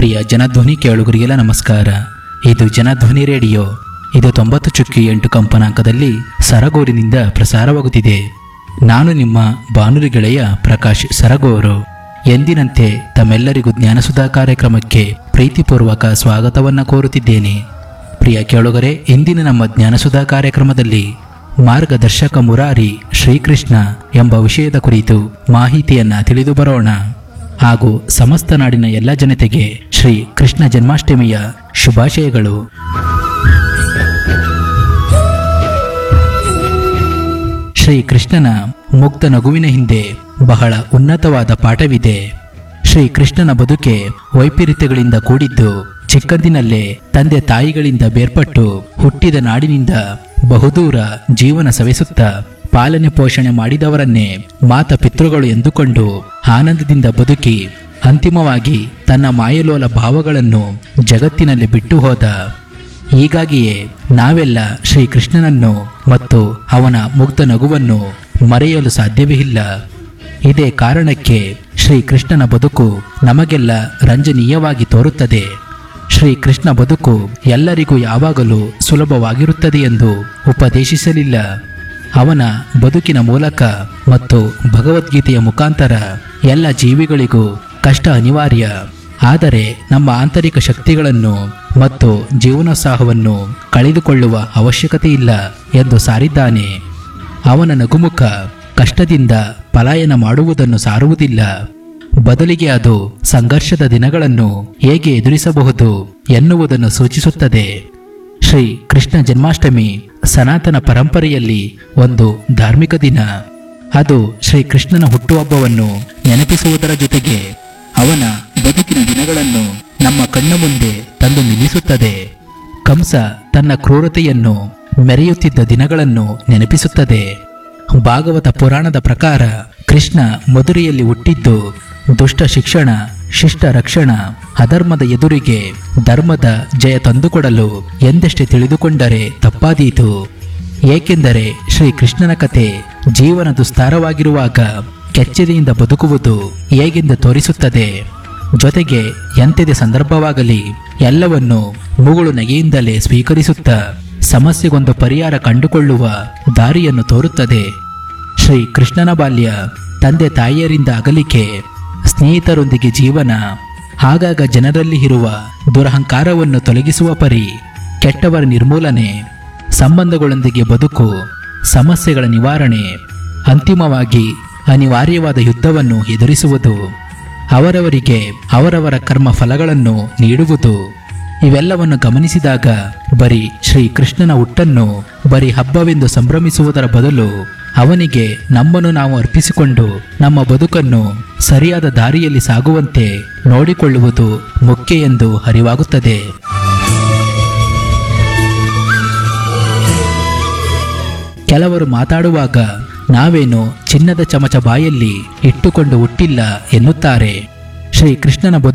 ಪ್ರಿಯ ಜನಧ್ವನಿ ಕೇಳುಗರಿಗೆಲ್ಲ ನಮಸ್ಕಾರ ಇದು ಜನಧ್ವನಿ ರೇಡಿಯೋ ಇದು ತೊಂಬತ್ತು ಚುಕ್ಕಿ ಎಂಟು ಕಂಪನಾಂಕದಲ್ಲಿ ಸರಗೂರಿನಿಂದ ಪ್ರಸಾರವಾಗುತ್ತಿದೆ ನಾನು ನಿಮ್ಮ ಬಾನುಲಿ ಗೆಳೆಯ ಪ್ರಕಾಶ್ ಸರಗೂರು ಎಂದಿನಂತೆ ತಮ್ಮೆಲ್ಲರಿಗೂ ಜ್ಞಾನಸುಧಾ ಕಾರ್ಯಕ್ರಮಕ್ಕೆ ಪ್ರೀತಿಪೂರ್ವಕ ಸ್ವಾಗತವನ್ನು ಕೋರುತ್ತಿದ್ದೇನೆ ಪ್ರಿಯ ಕೇಳುಗರೆ ಇಂದಿನ ನಮ್ಮ ಜ್ಞಾನಸುಧಾ ಕಾರ್ಯಕ್ರಮದಲ್ಲಿ ಮಾರ್ಗದರ್ಶಕ ಮುರಾರಿ ಶ್ರೀಕೃಷ್ಣ ಎಂಬ ವಿಷಯದ ಕುರಿತು ಮಾಹಿತಿಯನ್ನ ತಿಳಿದು ಬರೋಣ ಹಾಗೂ ಸಮಸ್ತ ನಾಡಿನ ಎಲ್ಲ ಜನತೆಗೆ ಶ್ರೀ ಕೃಷ್ಣ ಜನ್ಮಾಷ್ಟಮಿಯ ಶುಭಾಶಯಗಳು ಶ್ರೀ ಕೃಷ್ಣನ ಮುಕ್ತ ನಗುವಿನ ಹಿಂದೆ ಬಹಳ ಉನ್ನತವಾದ ಪಾಠವಿದೆ ಶ್ರೀ ಕೃಷ್ಣನ ಬದುಕೆ ವೈಪರೀತ್ಯಗಳಿಂದ ಕೂಡಿದ್ದು ಚಿಕ್ಕಂದಿನಲ್ಲೇ ತಂದೆ ತಾಯಿಗಳಿಂದ ಬೇರ್ಪಟ್ಟು ಹುಟ್ಟಿದ ನಾಡಿನಿಂದ ಬಹುದೂರ ಜೀವನ ಸವೆಸುತ್ತಾ ಪಾಲನೆ ಪೋಷಣೆ ಮಾಡಿದವರನ್ನೇ ಮಾತ ಪಿತೃಗಳು ಎಂದುಕೊಂಡು ಆನಂದದಿಂದ ಬದುಕಿ ಅಂತಿಮವಾಗಿ ತನ್ನ ಮಾಯಲೋಲ ಭಾವಗಳನ್ನು ಜಗತ್ತಿನಲ್ಲಿ ಬಿಟ್ಟು ಹೋದ ಹೀಗಾಗಿಯೇ ನಾವೆಲ್ಲ ಶ್ರೀಕೃಷ್ಣನನ್ನು ಮತ್ತು ಅವನ ಮುಗ್ಧ ನಗುವನ್ನು ಮರೆಯಲು ಸಾಧ್ಯವೇ ಇಲ್ಲ ಇದೇ ಕಾರಣಕ್ಕೆ ಶ್ರೀಕೃಷ್ಣನ ಬದುಕು ನಮಗೆಲ್ಲ ರಂಜನೀಯವಾಗಿ ತೋರುತ್ತದೆ ಶ್ರೀಕೃಷ್ಣ ಬದುಕು ಎಲ್ಲರಿಗೂ ಯಾವಾಗಲೂ ಸುಲಭವಾಗಿರುತ್ತದೆ ಎಂದು ಉಪದೇಶಿಸಲಿಲ್ಲ ಅವನ ಬದುಕಿನ ಮೂಲಕ ಮತ್ತು ಭಗವದ್ಗೀತೆಯ ಮುಖಾಂತರ ಎಲ್ಲ ಜೀವಿಗಳಿಗೂ ಕಷ್ಟ ಅನಿವಾರ್ಯ ಆದರೆ ನಮ್ಮ ಆಂತರಿಕ ಶಕ್ತಿಗಳನ್ನು ಮತ್ತು ಜೀವನೋತ್ಸಾಹವನ್ನು ಕಳೆದುಕೊಳ್ಳುವ ಅವಶ್ಯಕತೆ ಇಲ್ಲ ಎಂದು ಸಾರಿದ್ದಾನೆ ಅವನ ನಗುಮುಖ ಕಷ್ಟದಿಂದ ಪಲಾಯನ ಮಾಡುವುದನ್ನು ಸಾರುವುದಿಲ್ಲ ಬದಲಿಗೆ ಅದು ಸಂಘರ್ಷದ ದಿನಗಳನ್ನು ಹೇಗೆ ಎದುರಿಸಬಹುದು ಎನ್ನುವುದನ್ನು ಸೂಚಿಸುತ್ತದೆ ಶ್ರೀ ಕೃಷ್ಣ ಜನ್ಮಾಷ್ಟಮಿ ಸನಾತನ ಪರಂಪರೆಯಲ್ಲಿ ಒಂದು ಧಾರ್ಮಿಕ ದಿನ ಅದು ಶ್ರೀ ಕೃಷ್ಣನ ಹುಟ್ಟುಹಬ್ಬವನ್ನು ನೆನಪಿಸುವುದರ ಜೊತೆಗೆ ಅವನ ಬದುಕಿನ ದಿನಗಳನ್ನು ನಮ್ಮ ಕಣ್ಣ ಮುಂದೆ ತಂದು ನಿಲ್ಲಿಸುತ್ತದೆ ಕಂಸ ತನ್ನ ಕ್ರೂರತೆಯನ್ನು ಮೆರೆಯುತ್ತಿದ್ದ ದಿನಗಳನ್ನು ನೆನಪಿಸುತ್ತದೆ ಭಾಗವತ ಪುರಾಣದ ಪ್ರಕಾರ ಕೃಷ್ಣ ಮಧುರೆಯಲ್ಲಿ ಹುಟ್ಟಿದ್ದು ದುಷ್ಟ ಶಿಕ್ಷಣ ಶಿಷ್ಟ ರಕ್ಷಣ ಅಧರ್ಮದ ಎದುರಿಗೆ ಧರ್ಮದ ಜಯ ತಂದುಕೊಡಲು ಎಂದಷ್ಟೇ ತಿಳಿದುಕೊಂಡರೆ ತಪ್ಪಾದೀತು ಏಕೆಂದರೆ ಶ್ರೀ ಕೃಷ್ಣನ ಕತೆ ಜೀವನ ದುಸ್ತಾರವಾಗಿರುವಾಗ ಕೆಚ್ಚೆದೆಯಿಂದ ಬದುಕುವುದು ಹೇಗೆಂದು ತೋರಿಸುತ್ತದೆ ಜೊತೆಗೆ ಎಂತೆದೆ ಸಂದರ್ಭವಾಗಲಿ ಎಲ್ಲವನ್ನು ಮುಗುಳು ನಗೆಯಿಂದಲೇ ಸ್ವೀಕರಿಸುತ್ತಾ ಸಮಸ್ಯೆಗೊಂದು ಪರಿಹಾರ ಕಂಡುಕೊಳ್ಳುವ ದಾರಿಯನ್ನು ತೋರುತ್ತದೆ ಶ್ರೀ ಕೃಷ್ಣನ ಬಾಲ್ಯ ತಂದೆ ತಾಯಿಯರಿಂದ ಅಗಲಿಕೆ ಸ್ನೇಹಿತರೊಂದಿಗೆ ಜೀವನ ಆಗಾಗ ಜನರಲ್ಲಿ ಇರುವ ದುರಹಂಕಾರವನ್ನು ತೊಲಗಿಸುವ ಪರಿ ಕೆಟ್ಟವರ ನಿರ್ಮೂಲನೆ ಸಂಬಂಧಗಳೊಂದಿಗೆ ಬದುಕು ಸಮಸ್ಯೆಗಳ ನಿವಾರಣೆ ಅಂತಿಮವಾಗಿ ಅನಿವಾರ್ಯವಾದ ಯುದ್ಧವನ್ನು ಎದುರಿಸುವುದು ಅವರವರಿಗೆ ಅವರವರ ಕರ್ಮ ಫಲಗಳನ್ನು ನೀಡುವುದು ಇವೆಲ್ಲವನ್ನು ಗಮನಿಸಿದಾಗ ಬರೀ ಶ್ರೀ ಕೃಷ್ಣನ ಹುಟ್ಟನ್ನು ಬರೀ ಹಬ್ಬವೆಂದು ಸಂಭ್ರಮಿಸುವುದರ ಬದಲು ಅವನಿಗೆ ನಮ್ಮನ್ನು ನಾವು ಅರ್ಪಿಸಿಕೊಂಡು ನಮ್ಮ ಬದುಕನ್ನು ಸರಿಯಾದ ದಾರಿಯಲ್ಲಿ ಸಾಗುವಂತೆ ನೋಡಿಕೊಳ್ಳುವುದು ಮುಖ್ಯ ಎಂದು ಅರಿವಾಗುತ್ತದೆ ಕೆಲವರು ಮಾತಾಡುವಾಗ ನಾವೇನು ಚಿನ್ನದ ಚಮಚ ಬಾಯಲ್ಲಿ ಇಟ್ಟುಕೊಂಡು ಹುಟ್ಟಿಲ್ಲ ಎನ್ನುತ್ತಾರೆ ಶ್ರೀ ಕೃಷ್ಣನ